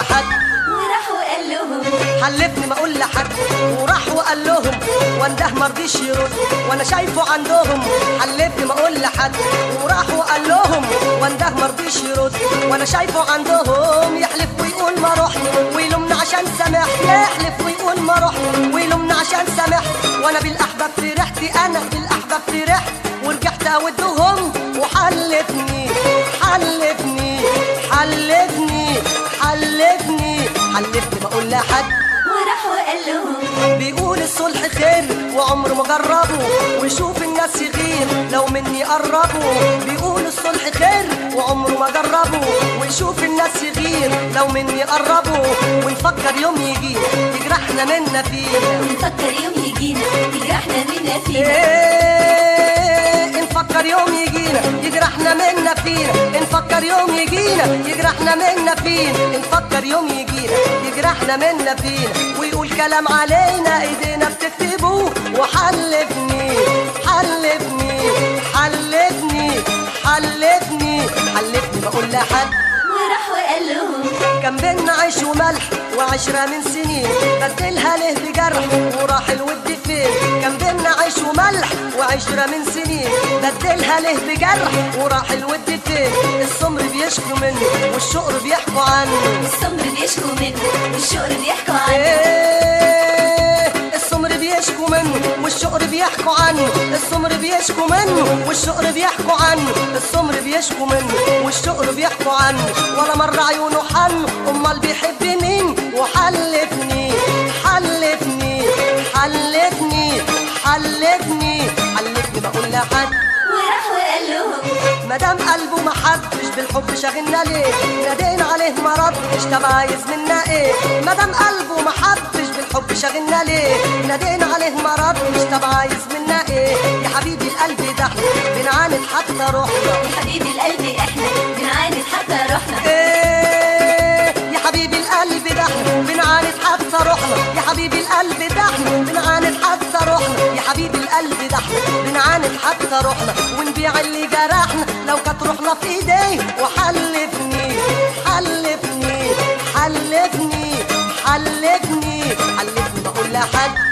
لحد وراح وقال لهم حلفني ما اقول لحد وراح وقال لهم وانده مرضيش يرد وانا شايفه عندهم حلفني ما اقول لحد وراح وقال لهم وانده مرضيش يرد وانا شايفه عندهم يحلف ويقول ما رحت ويلومني عشان سامحت يحلف ويقول ما رحت ويلومني عشان سامحت وانا بالاحباب فرحت انا بالاحباب فرحت ورجعت اودهم وحلفني حلفني حلفني حلفني حلفني ما اقول لحد وراح وقال لهم بيقول الصلح خير وعمره ما جربه ويشوف الناس يغير لو مني قربوا بيقول الصلح خير وعمره ما جربه ويشوف الناس يغير لو مني قربوا ونفكر يوم يجي يجرحنا منا فيه ونفكر يوم يجينا يجرحنا منا فينا إيه نفكر يوم يجينا يجرحنا منا فينا نفكر يوم يجينا يجرحنا منا فينا نفكر يوم يجينا يجرحنا منا فينا ويقول كلام علينا ايدينا بتكتبه وحلفني حلفني حلفني حلفني حلفني بقول لحد وراح وقال لهم كان بينا عيش وملح وعشرة من سنين بدلها له بجرح وراح الود فين كان بينا عيش وملح وعشرة من سنين بدلها له بجرح وراح الود فين السمر بيشكوا منه والشقر بيحكوا عنه السمر بيشكوا منه والشقر بيحكوا عنه إيه السمر بيشكوا منه والشقر بيحكوا عنه السمر بيشكوا منه والشقر بيحكوا عنه السمر بيشكوا منه والشقر بيحكوا عنه ولا مرة عيونه حن امال بيحب مين وحلفني حلفني حلفني حلفني حلفني بقول لحد وراح وقال لهم مدام قلبه ما حبش بالحب شاغلنا ليه نادين عليه ما ردش طب عايز منا ايه مدام قلبه ما حبش بالحب شاغلنا ليه نادين عليه ما ردش طب عايز منا ايه يا حبيبي القلب ده احنا بنعاند حتى روحنا يا حبيبي القلب احنا بنعاند حتى روحنا ايه يا حبيبي القلب ده احنا بنعاند حتى روحنا يا حبيبي القلب ده احنا بنعاند حتى روحنا يا حبيبي القلب ده احنا بنعاند حتى روحنا ونبيع اللي جرحنا لو كانت روحنا في ايديه وحلفني حلفني حلفني حلفني حلفني بقول لحد